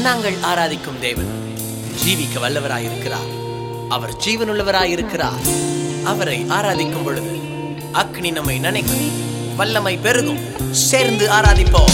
நாங்கள் ஆராதிக்கும் தேவன் ஜீவிக்க வல்லவராயிருக்கிறார் அவர் ஜீவனுள்ளவராயிருக்கிறார் அவரை ஆராதிக்கும் பொழுது அக்னி நம்மை நினைக்கும் வல்லமை பெருகும் சேர்ந்து ஆராதிப்போம்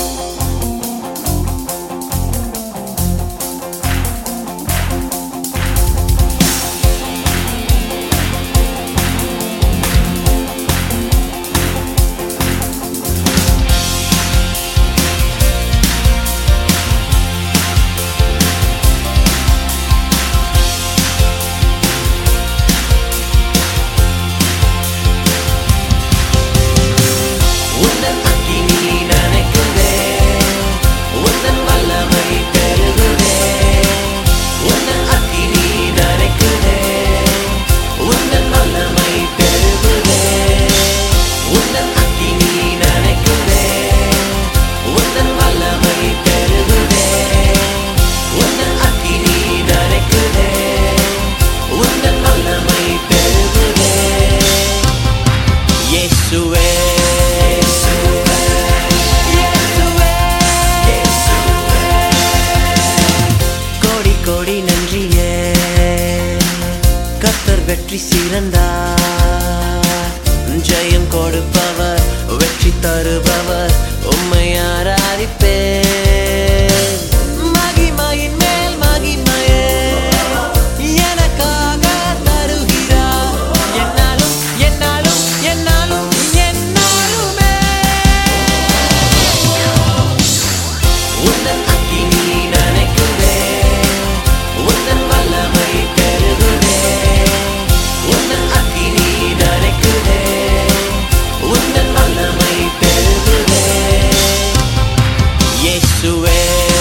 உந்தன் அக்கினி நனைக்குதே உந்தன் வல்லமை பெருகுதே உந்தன் அக்கினி நனைக்குதே உந்தன் வல்லமை பெருகுதே உந்தன் அக்கினி நனைக்குதே உந்தன் வல்லமை பெருகுதே உந்தன் அக்கினி நனைக்குதே உந்தன் வல்லமை பெருகுதே இயேசுவே கோடி கோடி நன்றியே கத்தர் வெற்றி சிறந்தார் ஜெயம் கொடுப்பவர் வெற்றி தருபவர் உம்மை ஆராதிப்பே மகிமையின் மேல் மகிமையே எனக்காக தருகிறார் என்னாலும் என்னாலும் என்னாலும் என்னாலுமே உந்தன் அக்கினி நனைக்குதே உந்தன் வல்லமை பெருகுதே உந்தன் அக்கினி நனைக்குதே உந்தன் வல்லமை பெருகுதே இயேசுவே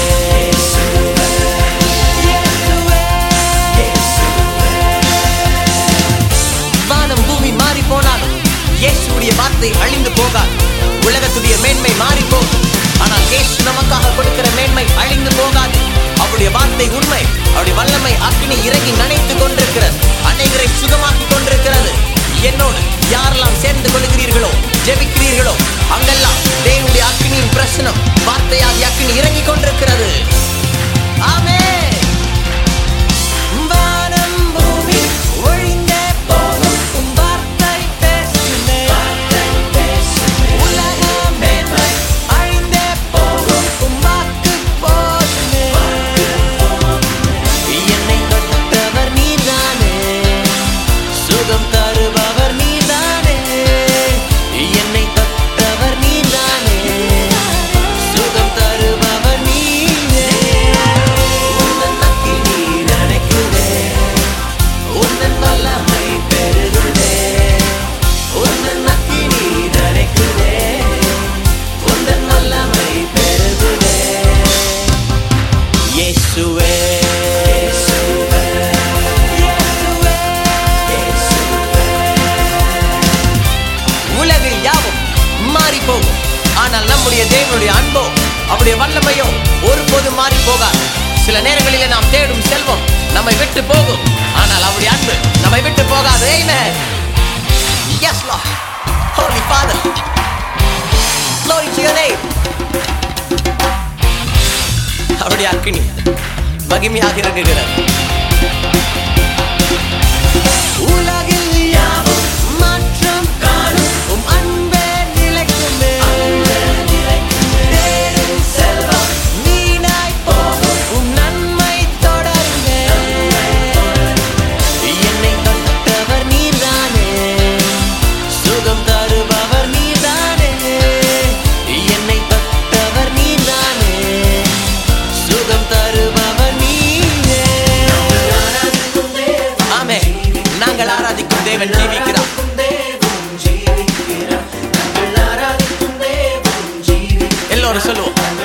வானம் பூமி மாறி போனாலும் இயேசுடைய வார்த்தை அழிந்து போகாது உலகத்துடைய மேன்மை மாறி போகும் ஆனால் இயேசு நமக்காக கொடுக்கிற மேன்மை அழிந்து போகாது அவருடைய வார்த்தை உண்மை அவருடைய வல்லமை அக்னி இறங்கி நனைத்து கொண்டிருக்கிறது அனைவரை சுகமாக்கி கொண்டிருக்கிறது என்னோடு யாரெல்லாம் சேர்ந்து கொள்கிறீர்களோ ஜெபிக்கிறீர்களோ அங்கெல்லாம் தேவனுடைய அக்னியின் பிரசனம் வார்த்தையாகி அக்னி இறங்கி கொண்டிருக்கிறது ஆமென் வானம் பூமி ஒழிந்தே போகும் உம் வார்த்தை பேசுமே உலக மேன்மை அழிந்தே போகும் உம் வாக்கு போதுமே என்னை தொட்டவர் நீதானே சுகம் தருபவர் நீதானே என்னை தொட்டவர் நீதானே சுகம் தருபவர் நீனே உந்தன் அக்கினி நனைக்குதே உந்தன் வல்லமை பெருகுதே உந்தன் அக்கினி நனைக்குதே உந்தன் வல்லமை பெருகுதே இயேசுவே உலகில் யாவும் மாறி போகும் ஆனால் நம்முடைய தேவனுடைய அன்போ அவருடைய வல்லமையோ ஒருபோதும் மாறி போகாது சில நேரங்களிலே நாம் தேடும் செல்வம் நம்மை விட்டு போகும் ஆனால் அவருடைய அன்பு நம்மை விட்டு போகாது Amen. Yes, Lord. Holy Father. Glory to your name. அவருடைய அக்கினி மகிமையாக இறங்குகிறது உலகில் யாவும் மாற்றம் காணும் உம் அன்பே நிலைக்குமே தேடும் செல்வம் வீணாய் போகும் உம் நன்மை தொடருமே என்னை தொட்டவர் நீர்தானே சுகம் தருபவர் நீர்தானே என்னை தொட்டவர் நீர்தானே சுகம் தருபவர் நீரே ஆமே நாங்கள் ஆராதிக்கும் தேவன் ஜீவிக்கிறார் எல்லோரும் சொல்லுவோம்